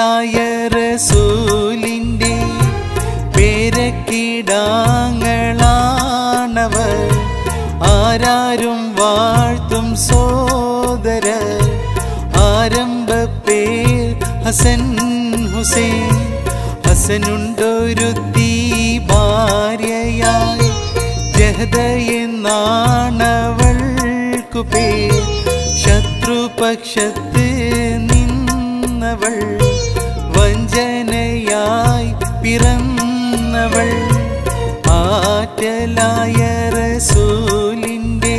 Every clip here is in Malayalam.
റസൂലിൻ്റെ പേരക്കിടാങ്ങളാണവർ ആരാരും വാഴ്ത്തും സോദര ആരംഭ പേർ ഹസൻ ഹുസൈൻ ഹസനുണ്ടൊരുത്തി ഭാര്യയായി ജഹദയെന്നാണവൾക്കു പേർ ശത്രുപക്ഷത്ത് നിന്നവൾ വഞ്ചനയായി പിറന്നവൾ ആറ്റലായ റസൂലിൻ്റെ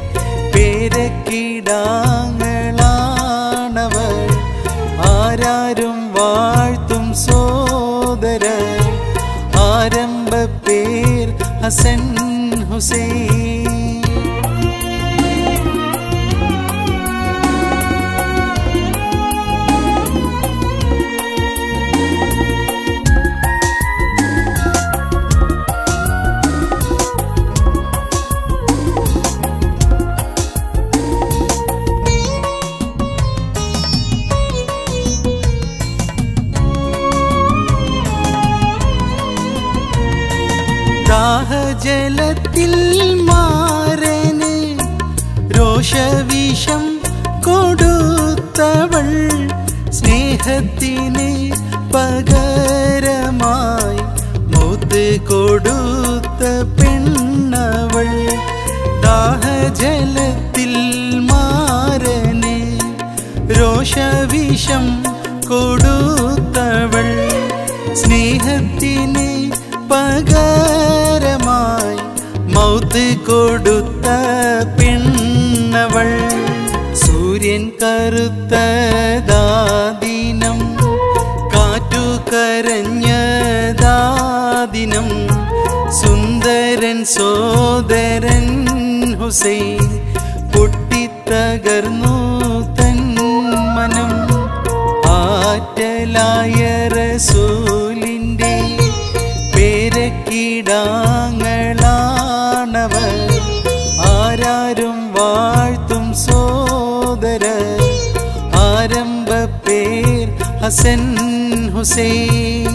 പേരക്കിടാങ്ങളാണവർ ആരാരും വാഴ്ത്തും സോദര ആരംഭ പേർ ഹസൻ ഹുസൈൻ ദാഹജലത്തിൽ മാറന് രോഷവിഷം കൊടുത്തവൾ സ്നേഹത്തിന് പകരമായി മൂത്ത് കൊടുത്ത പെണ്ണവൾ ദാഹജലത്തിൽ മാറന് രോഷവിഷം കൊടുത്തവൾ സ്നേഹത്തിന് പകരമായി മൗത്ത് കൊടുത്ത പെണ്ണവൾ സൂര്യൻ കറുത്തതാദിനം കാറ്റു കരഞ്ഞതാദിനം സുന്ദരൻ സോദരൻ ഹുസൈൻ പൊട്ടിത്തകർന്നു തൻ മനം ആറ്റലായ റസൂലിൻ്റെ പേരക്കിടാങ്ങളാണവർ ആരാരും വാഴ്ത്തും സോദര ആരംഭ പേർ ഹസൻ ഹുസൈൻ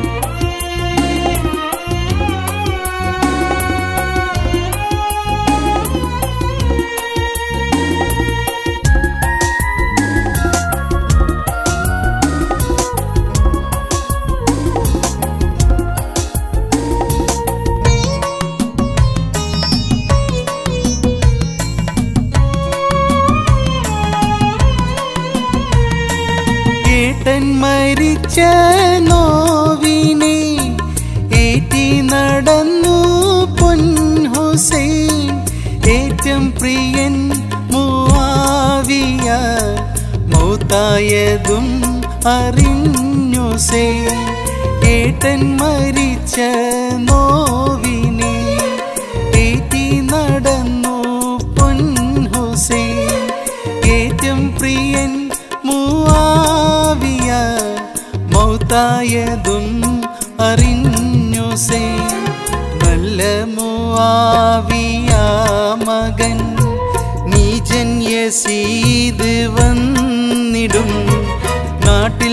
ഏട്ടൻ മരിച്ച നോവിനെ ഏറ്റി നടന്നു പൊൻ ഹുസൈൻ ഏറ്റം പ്രിയൻ മൂവാവിയ മൗത്തായതും അറിഞ്ഞു സേ ഏട്ടൻ മരിച്ച നോവിനെ ഏറ്റി നടന്നു പൊൻ ഹുസൈൻ ഏറ്റം പ്രിയൻ മൂവാവിയ മൗത്തായതും അറിഞ്ഞു സേ നല്ല മൂവാവിയ മകൻ നീജൻ യസീദ് വന്നിടും നാട്ടിൽ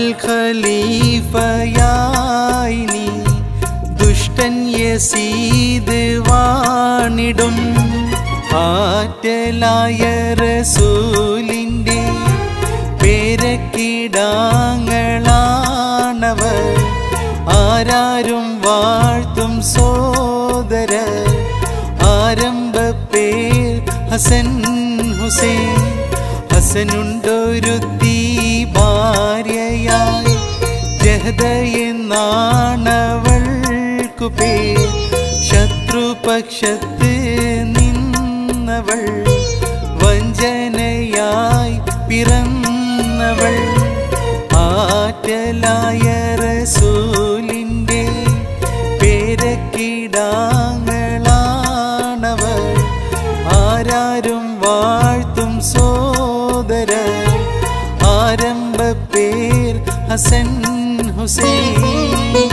ഖലീഫയായി നീ ദുഷ്ടൻ യസീദ് വാണിടും ആറ്റലായ റസൂലിൻ്റെ പേരക്കിടാങ്ങളാണവർ ആരാരും വാഴ്ത്തും സോദര ആരംഭ പേർ ഹസൻ ഹുസൈൻ ഹസനുണ്ടൊരുത്തി ഭാര്യയായി ജഹദയെന്നാണവൾക്കു പേർ ശത്രുപക്ഷത്ത് നിന്നവൾ വഞ്ചനയായി പിറന്നവൾ ആറ്റലായ റസൂലിൻ്റെ പേരക്കിടാങ്ങളാണവർ ആരാരും വാഴ്ത്തും സോദര ആരംഭ പേർ ഹസൻ ഹുസൈൻ